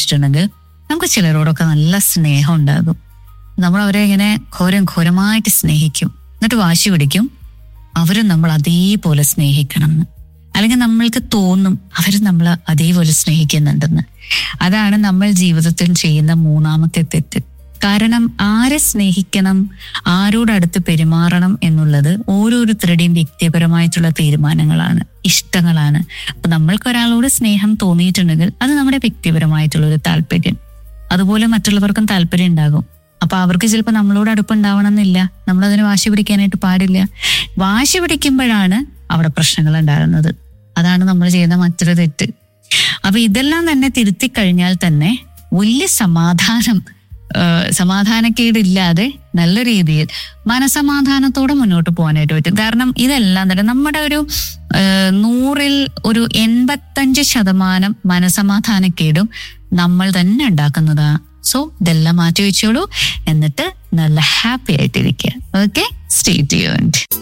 വെച്ചിട്ടുണ്ടെങ്കിൽ നമുക്ക് ചിലരോടൊക്കെ നല്ല സ്നേഹം ഉണ്ടാകും നമ്മൾ അവരെ ഇങ്ങനെ ഘോരം ഘോരമായിട്ട് സ്നേഹിക്കും എന്നിട്ട് വാശി പിടിക്കും അവരും നമ്മൾ അതേപോലെ സ്നേഹിക്കണം എന്ന് അല്ലെങ്കിൽ നമ്മൾക്ക് തോന്നും അവർ നമ്മൾ അതേപോലെ സ്നേഹിക്കുന്നുണ്ടെന്ന് അതാണ് നമ്മൾ ജീവിതത്തിൽ ചെയ്യുന്ന മൂന്നാമത്തെ തെറ്റ് കാരണം ആരെ സ്നേഹിക്കണം ആരോടടുത്ത് പെരുമാറണം എന്നുള്ളത് ഓരോരുത്തരുടെയും വ്യക്തിപരമായിട്ടുള്ള തീരുമാനങ്ങളാണ് ഇഷ്ടങ്ങളാണ് അപ്പൊ നമ്മൾക്ക് ഒരാളോട് സ്നേഹം തോന്നിയിട്ടുണ്ടെങ്കിൽ അത് നമ്മുടെ വ്യക്തിപരമായിട്ടുള്ള ഒരു താല്പര്യം അതുപോലെ മറ്റുള്ളവർക്കും താല്പര്യം ഉണ്ടാകും അപ്പൊ അവർക്ക് ചിലപ്പോൾ നമ്മളോട് അടുപ്പുണ്ടാവണം എന്നില്ല നമ്മൾ അതിന് വാശി പിടിക്കാനായിട്ട് പാടില്ല വാശി പിടിക്കുമ്പോഴാണ് അവിടെ പ്രശ്നങ്ങൾ ഉണ്ടാകുന്നത് അതാണ് നമ്മൾ ചെയ്യുന്ന മറ്റൊരു തെറ്റ് അപ്പൊ ഇതെല്ലാം തന്നെ തിരുത്തി കഴിഞ്ഞാൽ തന്നെ വലിയ സമാധാനം ആ, സമാധാനക്കേടില്ലാതെ നല്ല രീതിയിൽ മനസമാധാനത്തോടെ മുന്നോട്ട് പോകാനായിട്ട് പറ്റും കാരണം ഇതെല്ലാം തന്നെ നമ്മുടെ ഒരു ആ, നൂറിൽ ഒരു എൺപത്തഞ്ച് ശതമാനം മനസമാധാനക്കേടും നമ്മൾ തന്നെ ഉണ്ടാക്കുന്നതാ സോ ഇതെല്ലാം മാറ്റി വെച്ചോളൂ എന്നിട്ട് നല്ല ഹാപ്പി ആയിട്ടിരിക്കുക ഓക്കെ സ്റ്റേ ട്യൂൺഡ്